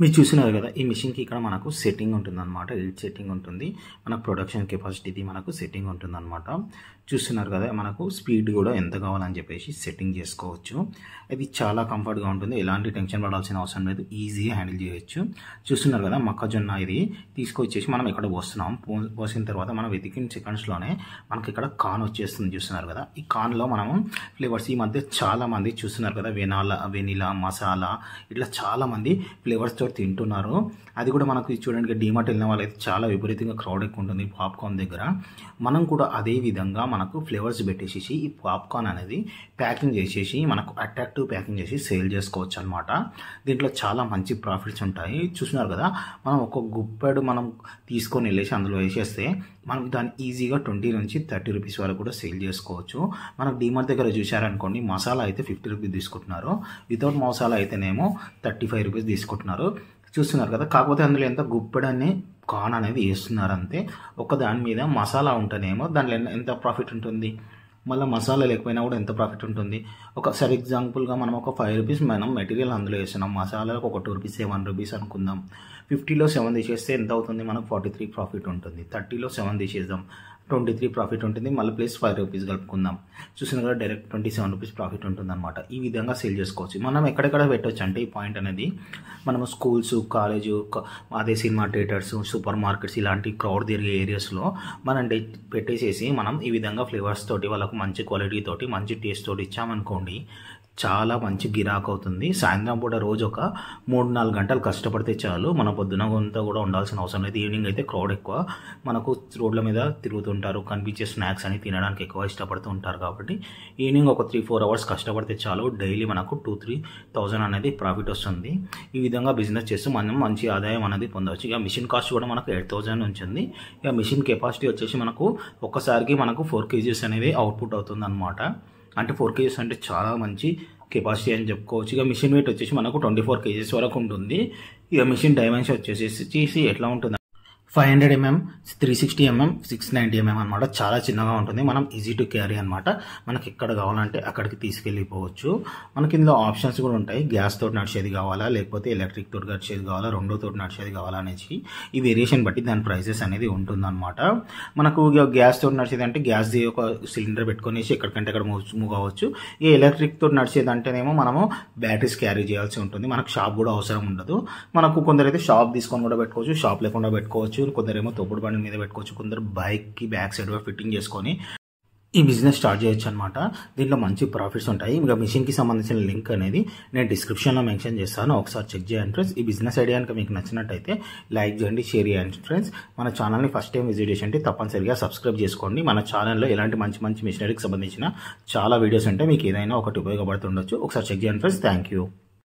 మీరు చూసినారు కదా ఈ మిషన్కి ఇక్కడ మనకు సెట్టింగ్ ఉంటుంది అనమాట ఎయిట్ సెట్టింగ్ ఉంటుంది మనకు ప్రొడక్షన్ కెపాసిటీది మనకు సెట్టింగ్ ఉంటుంది అనమాట చూస్తున్నారు కదా మనకు స్పీడ్ కూడా ఎంత కావాలని చెప్పేసి సెట్టింగ్ చేసుకోవచ్చు ఇది చాలా కంఫర్ట్గా ఉంటుంది ఎలాంటి టెన్షన్ పడాల్సిన అవసరం లేదు ఈజీగా హ్యాండిల్ చేయొచ్చు చూస్తున్నారు కదా మొక్కజొన్న ఇది తీసుకొచ్చేసి మనం ఇక్కడ పోస్తున్నాం పో- పోసిన తర్వాత మనం వెతికిన సెకండ్స్లోనే మనకి ఇక్కడ కాన్ వచ్చేస్తుంది చూస్తున్నారు కదా ఈ కాన్లో మనము ఫ్లేవర్స్ ఈ మధ్య చాలా మంది చూస్తున్నారు కదా వెనాలా వెనిలా మసాలా ఇట్లా చాలా మంది ఫ్లేవర్స్ తోటి తింటున్నారు అది కూడా మనకు చూడండి డిమార్ట్ వెళ్ళిన వాళ్ళైతే చాలా విపరీతంగా క్రౌడ్ ఎక్కువ ఉంటుంది పాప్కార్న్ దగ్గర మనం కూడా అదే విధంగా మనకు ఫ్లేవర్స్ పెట్టేసేసి ఈ పాప్కార్న్ అనేది ప్యాకింగ్ చేసేసి మనకు అట్రాక్టివ్ ప్యాకింగ్ చేసి సేల్ చేసుకోవచ్చు అనమాట దీంట్లో చాలా మంచి ప్రాఫిట్స్ ఉంటాయి చూస్తున్నారు కదా మనం ఒక గుప్పెడు మనం తీసుకొని వెళ్ళేసి అందులో వేసేస్తే మనం దాన్ని ఈజీగా ట్వంటీ నుంచి థర్టీ రూపీస్ వరకు కూడా సేల్ చేసుకోవచ్చు మనకు డిమార్ట్ దగ్గర చూసారనుకోండి మసాలా అయితే ఫిఫ్టీ రూపీస్ తీసుకుంటున్నారు వితౌట్ మసాలా అయితేనేమో థర్టీ ఫైవ్ రూపీస్ తీసుకుంటున్నారు చూస్తున్నారు కదా కాకపోతే అందులో ఎంత గుప్పెడని కాన్ అనేది వేస్తున్నారు అంతే ఒక దాని మీద మసాలా ఉంటేనేమో దానిలో ఎన్న- ఎంత ప్రాఫిట్ ఉంటుంది మళ్ళీ మసాలా లేకపోయినా కూడా ఎంత ప్రాఫిట్ ఉంటుంది ఒక సర్ ఎగ్జాంపుల్గా మనం ఒక ఫైవ్ రూపీస్ మనం మెటీరియల్ అందులో వేస్తున్నాం మసాలాలకు ఒక టూ రూపీస్ సెవెన్ రూపీస్ అనుకుందాం ఫిఫ్టీలో సెవెన్ తీసేస్తే ఎంత అవుతుంది మనకు ఫార్టీ త్రీ ప్రాఫిట్ ఉంటుంది థర్టీలో సెవెన్ తీసేద్దాం ట్వంటీ త్రీ ప్రాఫిట్ ఉంటుంది మళ్ళీ ప్లస్ ఫైవ్ రూపీస్ కలుపుకుందాం చూసిన కూడా direct twenty seven rupees profit ఉంటుంది అనమాట ఈ విధంగా సేల్ చేసుకోవచ్చు మనం ఎక్కడెక్కడ పెట్టవచ్చు అంటే ఈ పాయింట్ అనేది మనము స్కూల్స్ కాలేజు అదే సినిమా థియేటర్స్ సూపర్ మార్కెట్స్ ఇలాంటి క్రౌడ్ తిరిగే ఏరియాస్లో మనం డె- పెట్టేసేసి మనం ఈ విధంగా ఫ్లేవర్స్ తోటి వాళ్ళకు మంచి క్వాలిటీ తోటి మంచి టేస్ట్ తోటి ఇచ్చామనుకోండి చాలా మంచి గిరాక్ అవుతుంది సాయంత్రం పూట రోజు ఒక మూడు నాలుగు గంటలు కష్టపడితే చాలు మన పొద్దున అంతా కూడా ఉండాల్సిన అవసరం లేదు ఈవినింగ్ అయితే క్రౌడ్ ఎక్కువ మనకు రోడ్ల మీద తిరుగుతుంటారు కనిపించే స్నాక్స్ అని తినడానికి ఎక్కువ ఇష్టపడుతూ ఉంటారు కాబట్టి ఈవినింగ్ ఒక త్రీ ఫోర్ అవర్స్ కష్టపడితే చాలు డైలీ మనకు టూ త్రీ థౌజండ్ అనేది ప్రాఫిట్ వస్తుంది ఈ విధంగా బిజినెస్ చేస్తూ మనం మంచి ఆదాయం అనేది పొందవచ్చు ఇక మిషన్ కాస్ట్ కూడా మనకు ఎయిట్ థౌజండ్ ఉంటుంది ఇక మిషన్ కెపాసిటీ వచ్చేసి మనకు ఒక్కసారికి మనకు ఫోర్ కేజీస్ అనేది అవుట్పుట్ అవుతుంది అనమాట అంటే ఫోర్ కేజీస్ అంటే చాలా మంచి కెపాసిటీ అని చెప్పుకోవచ్చు ఇక మిషన్ వెయిట్ వచ్చేసి మనకు ట్వంటీ ఫోర్ కేజీస్ వరకు ఉంటుంది ఇక మిషన్ డైమెన్షన్ వచ్చేసి ఎట్లా ఉంటుంది five hundred MM three sixty MM six ninety MM అనమాట చాలా చిన్నగా ఉంటుంది మనం ఈజీ టు క్యారీ అనమాట మనకి ఎక్కడ కావాలంటే అక్కడికి తీసుకెళ్ళిపోవచ్చు మనకి ఇందులో ఆప్షన్స్ కూడా ఉంటాయి గ్యాస్ తోటి నడిచేది కావాలా లేకపోతే ఎలక్ట్రిక్ తోటి నడిచేది కావాలా రెండో తోటి నడిచేది కావాలా అనేసి ఈ వేరియేషన్ బట్టి దాని ప్రైసెస్ అనేది ఉంటుందన్నమాట మనకు ఇక గ్యాస్ తోటి నడిచేది అంటే గ్యాస్ ఒక సిలిండర్ పెట్టుకునేసి ఎక్కడికంటే అక్కడ మూవ్ మూవ్ కావచ్చు ఈ ఎలక్ట్రిక్ తోటి నడిచేది అంటేనేమో మనము బ్యాటరీస్ క్యారీ చేయాల్సి ఉంటుంది మనకు షాప్ కూడా అవసరం ఉండదు మనకు కొందరైతే షాప్ తీసుకొని కూడా పెట్టుకోవచ్చు షాప్ లేకుండా పెట్టుకోవచ్చు కొందరేమో తొప్పుడు బండి మీద పెట్టుకోవచ్చు కొందరు బైక్కి బ్యాక్ సైడ్ కూడా ఫిట్టింగ్ చేసుకొని ఈ బిజినెస్ స్టార్ట్ చేయొచ్చు అనమాట దీంట్లో మంచి ప్రాఫిట్స్ ఉంటాయి ఇంకా మిషన్కి సంబంధించిన లింక్ అనేది నేను డిస్క్రిప్షన్లో మెన్షన్ చేస్తాను ఒకసారి చెక్ చేయండి ఫ్రెండ్స్ ఈ బిజినెస్ ఐడియా కనుక మీకు నచ్చినట్టయితే లైక్ చేయండి షేర్ చేయండి ఫ్రెండ్స్ మన ఛానల్ని ఫస్ట్ టైం విజిట్ చేసి తప్పనిసరిగా సబ్స్క్రైబ్ చేసుకోండి మన ఛానల్లో ఎలాంటి మంచి మంచి మిషనరీకి సంబంధించిన చాలా వీడియోస్ ఉంటాయి మీకు ఏదైనా ఒకటి ఉపయోగపడుతుండొచ్చు ఒకసారి చెక్ చేయండి ఫ్రెండ్స్ థ్యాంక్ యూ